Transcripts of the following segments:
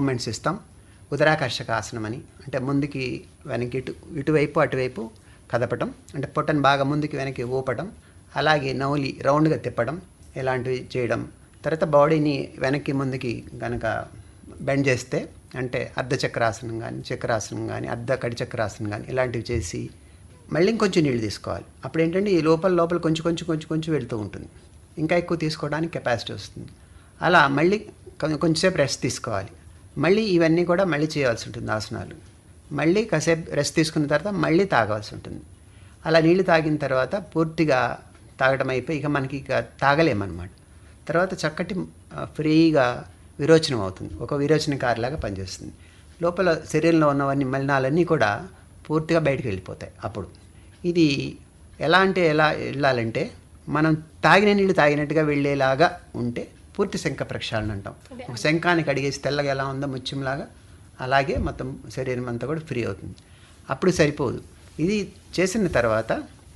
Moments ఇస్తాం ఉదరాకర్షక ఆసనం అని అంటే ముందుకి వెనక్కి ఇటు ఇటువైపు అటువైపు కదపటం అంటే పొట్టను బాగా ముందుకి వెనక్కి ఊపటం అలాగే నౌలి రౌండ్గా తిప్పడం ఇలాంటివి చేయడం తర్వాత బాడీని వెనక్కి ముందుకి కనుక బెండ్ చేస్తే అంటే అర్ధ చక్రాసనం కానీ చక్రాసనం కానీ అర్ధ కడి చక్రాసనం కానీ ఇలాంటివి చేసి మళ్ళీ ఇంకొంచెం నీళ్ళు తీసుకోవాలి అప్పుడు ఏంటంటే ఈ లోపల లోపల కొంచెం కొంచెం కొంచెం కొంచెం వెళ్తూ ఉంటుంది ఇంకా ఎక్కువ తీసుకోవడానికి కెపాసిటీ వస్తుంది అలా మళ్ళీ కొం- కొంచెంసేపు రెస్ట్ తీసుకోవాలి మళ్ళీ ఇవన్నీ కూడా మళ్ళీ చేయాల్సి ఉంటుంది ఆసనాలు మళ్ళీ కాసేపు రెస్ట్ తీసుకున్న తర్వాత మళ్ళీ తాగాల్సి ఉంటుంది అలా నీళ్లు తాగిన తర్వాత పూర్తిగా తాగడం అయిపోయి ఇక మనకి ఇక తాగలేమన్నమాట తర్వాత చక్కటి ఆ, ఫ్రీగా విరోచనం అవుతుంది ఒక విరోచనకారిలాగా పనిచేస్తుంది లోపల శరీరంలో ఉన్నవన్నీ మలినాలన్నీ కూడా పూర్తిగా బయటకు వెళ్ళిపోతాయి అప్పుడు ఇది ఎలా అంటే ఎలా వెళ్ళాలంటే మనం తాగిన నీళ్ళు తాగినట్టుగా వెళ్ళేలాగా ఉంటే పూర్తి శంఖ ప్రక్షాళన అంటాం ఒక శంఖానికి అడిగేసి తెల్లగా ఎలా ఉందో ముత్యంలాగా అలాగే మొత్తం శరీరం అంతా కూడా ఫ్రీ అవుతుంది అప్పుడు సరిపోదు ఇది చేసిన తర్వాత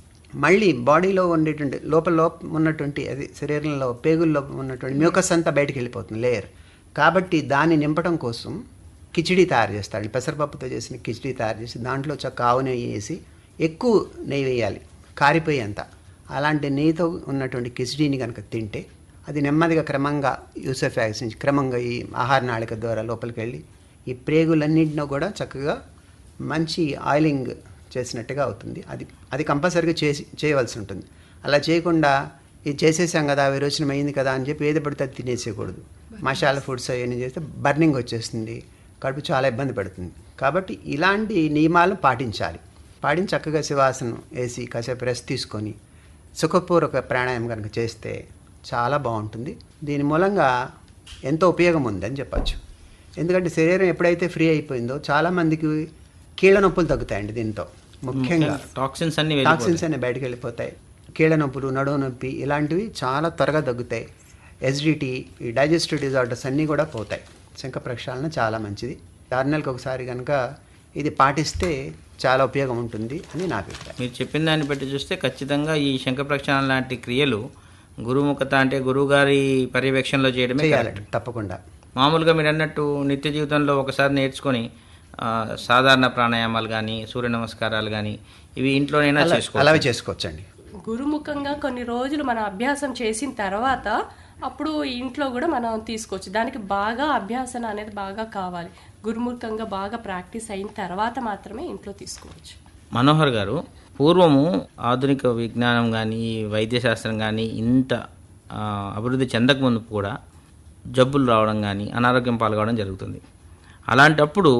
మళ్ళీ బాడీలో ఉండేటువంటి లోపల లోప ఉన్నటువంటి అది శరీరంలో పేగుల్లో ఉన్నటువంటి మ్యూకస్ అంతా బయటకు వెళ్ళిపోతుంది లేయర్ కాబట్టి దాన్ని నింపడం కోసం కిచిడి తయారు చేస్తాడు పెసరపప్పుతో చేసిన కిచిడి తయారు చేసి దాంట్లో చక్క ఆవు నెయ్యి వేసి ఎక్కువ నెయ్యి వేయాలి కారిపోయేంత అలాంటి నెయ్యితో ఉన్నటువంటి కిచిడీని కనుక తింటే అది నెమ్మదిగా క్రమంగా యూసోఫాగస్ నుంచి క్రమంగా ఈ ఆహార నాళిక ద్వారా లోపలికి వెళ్ళి ఈ ప్రేగులన్నింటినో కూడా చక్కగా మంచి ఆయిలింగ్ చేసినట్టుగా అవుతుంది అది అది కంపల్సరీగా చేసి చేయవలసి ఉంటుంది అలా చేయకుండా ఇది చేసేసాం కదా విరోచనం అయింది కదా అని చెప్పి ఏది పడితే అది తినేసేయకూడదు మసాలా ఫుడ్స్ అవన్నీ చేస్తే బర్నింగ్ వచ్చేస్తుంది కడుపు చాలా ఇబ్బంది పడుతుంది కాబట్టి ఇలాంటి నియమాలు పాటించాలి పాటించి చక్కగా శివాసనం వేసి కాసేపు రెస్ట్ తీసుకొని సుఖపూర్వక ప్రాణాయామం కనుక చేస్తే చాలా బాగుంటుంది దీని మూలంగా ఎంతో ఉపయోగం ఉందని చెప్పచ్చు ఎందుకంటే శరీరం ఎప్పుడైతే ఫ్రీ అయిపోయిందో చాలామందికి కీళ్ళ నొప్పులు తగ్గుతాయండి దీంతో ముఖ్యంగా టాక్సిన్స్ అన్ని టాక్సిన్స్ అన్ని బయటకు వెళ్ళిపోతాయి కీళ్ళ నొప్పులు నడువు నొప్పి ఇలాంటివి చాలా త్వరగా తగ్గుతాయి ఎసిడిటీ ఈ డైజెస్టివ్ డిజార్డర్స్ అన్నీ కూడా పోతాయి శంఖ ప్రక్షాళన చాలా మంచిది ఆరు నెలలకు ఒకసారి కనుక ఇది పాటిస్తే చాలా ఉపయోగం ఉంటుంది అని నా అభిప్రాయం మీరు చెప్పిన దాన్ని బట్టి చూస్తే ఖచ్చితంగా ఈ శంఖ ప్రక్షాళన లాంటి క్రియలు గురుముఖత అంటే గురువుగారి పర్యవేక్షణలో చేయడమే correct. చేయాలండి తప్పకుండా మామూలుగా మీరు అన్నట్టు నిత్య జీవితంలో ఒకసారి నేర్చుకొని ఆ, సాధారణ ప్రాణాయామాలు కానీ సూర్య నమస్కారాలు కానీ ఇవి ఇంట్లోనైనా అలా చేసుకోవాలి అలాగే చేసుకోవచ్చండి గురుముఖంగా కొన్ని రోజులు మనం అభ్యాసం చేసిన తర్వాత అప్పుడు ఇంట్లో కూడా మనం తీసుకోవచ్చు దానికి బాగా అభ్యాసన అనేది బాగా కావాలి గురుముఖంగా బాగా ప్రాక్టీస్ అయిన తర్వాత మాత్రమే ఇంట్లో తీసుకోవచ్చు మనోహర్ గారు పూర్వము ఆధునిక విజ్ఞానం కానీ వైద్యశాస్త్రం కానీ ఇంత ఆ, అభివృద్ధి చెందకముందు కూడా జబ్బులు రావడం కానీ అనారోగ్యం పాల్గొనడం జరుగుతుంది అలాంటప్పుడు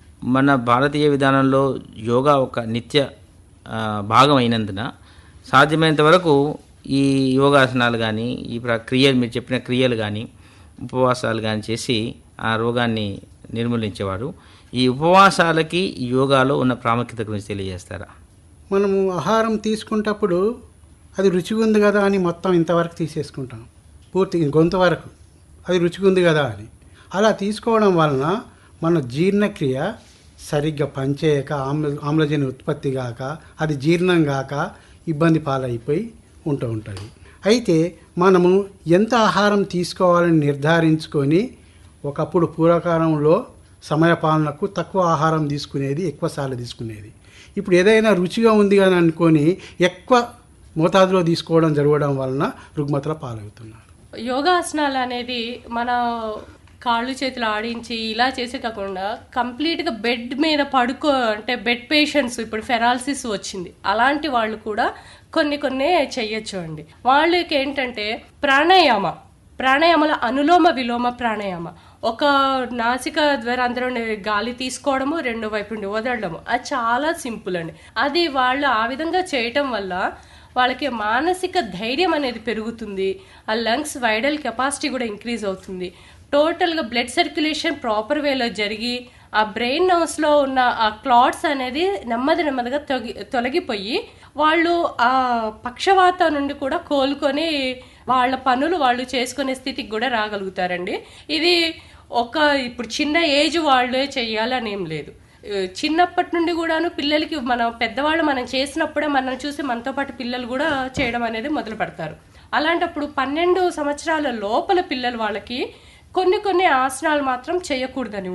మన భారతీయ విధానంలో యోగా ఒక నిత్య ఆ, భాగం అయినందున సాధ్యమైనంత వరకు ఈ యోగాసనాలు కానీ ఈ ప్రక్రియ మీరు చెప్పిన క్రియలు కానీ ఉపవాసాలు కానీ చేసి ఆ రోగాన్ని నిర్మూలించేవారు ఈ ఉపవాసాలకి ఈ యోగాలో ఉన్న ప్రాముఖ్యత గురించి తెలియజేస్తారా మనము ఆహారం తీసుకుంటప్పుడు అది రుచిగా ఉంది కదా అని మొత్తం ఇంతవరకు తీసేసుకుంటాం పూర్తి గొంతు వరకు అది రుచిగా ఉంది కదా అని అలా తీసుకోవడం వలన మన జీర్ణక్రియ సరిగ్గా పనిచేయక ఆమ్ల ఆమ్లజని ఉత్పత్తి కాక అది జీర్ణం కాక ఇబ్బంది పాలైపోయి ఉంటూ ఉంటుంది అయితే మనము ఎంత ఆహారం తీసుకోవాలని నిర్ధారించుకొని ఒకప్పుడు పూర్వకాలంలో సమయపాలనకు తక్కువ ఆహారం తీసుకునేది ఎక్కువసార్లు తీసుకునేది ఇప్పుడు ఏదైనా రుచిగా ఉంది అని అనుకొని ఎక్కువ మోతాదులో తీసుకోవడం జరగడం వలన రుగ్మతల పాలవుతున్నారు యోగాసనాలు అనేది మన కాళ్ళు చేతులు ఆడించి ఇలా చేసే కాకుండా కంప్లీట్గా బెడ్ మీద పడుకో అంటే బెడ్ పేషెంట్స్ ఇప్పుడు ఫెరాలసిస్ వచ్చింది అలాంటి వాళ్ళు కూడా కొన్ని కొన్ని చెయ్యొచ్చు అండి వాళ్ళకి ఏంటంటే ప్రాణాయామ ప్రాణాయామల అనులోమ విలోమ ప్రాణాయామ ఒక నాసిక ద్వారా అందరూ గాలి తీసుకోవడము రెండో వైపు నుండి వదలడము అది చాలా సింపుల్ అండి అది వాళ్ళు ఆ విధంగా చేయటం వల్ల వాళ్ళకి మానసిక ధైర్యం అనేది పెరుగుతుంది ఆ లంగ్స్ వైడల్ కెపాసిటీ కూడా ఇంక్రీజ్ అవుతుంది టోటల్గా బ్లడ్ సర్క్యులేషన్ ప్రాపర్ వేలో జరిగి ఆ బ్రెయిన్ నర్వ్స్లో ఉన్న ఆ క్లాట్స్ అనేది నెమ్మది నెమ్మదిగా తొగి తొలగిపోయి వాళ్ళు ఆ పక్షవాతం నుండి కూడా కోలుకొని వాళ్ళ పనులు వాళ్ళు చేసుకునే స్థితికి కూడా రాగలుగుతారండి ఇది ఒక ఇప్పుడు చిన్న ఏజ్ వాళ్ళే చెయ్యాలని ఏం లేదు చిన్నప్పటి నుండి కూడాను పిల్లలకి మనం పెద్దవాళ్ళు మనం చేసినప్పుడే మనం చూసి మనతో పాటు పిల్లలు కూడా చేయడం అనేది మొదలు పెడతారు అలాంటప్పుడు పన్నెండు సంవత్సరాల లోపల పిల్లలు వాళ్ళకి కొన్ని కొన్ని ఆసనాలు మాత్రం చేయకూడదని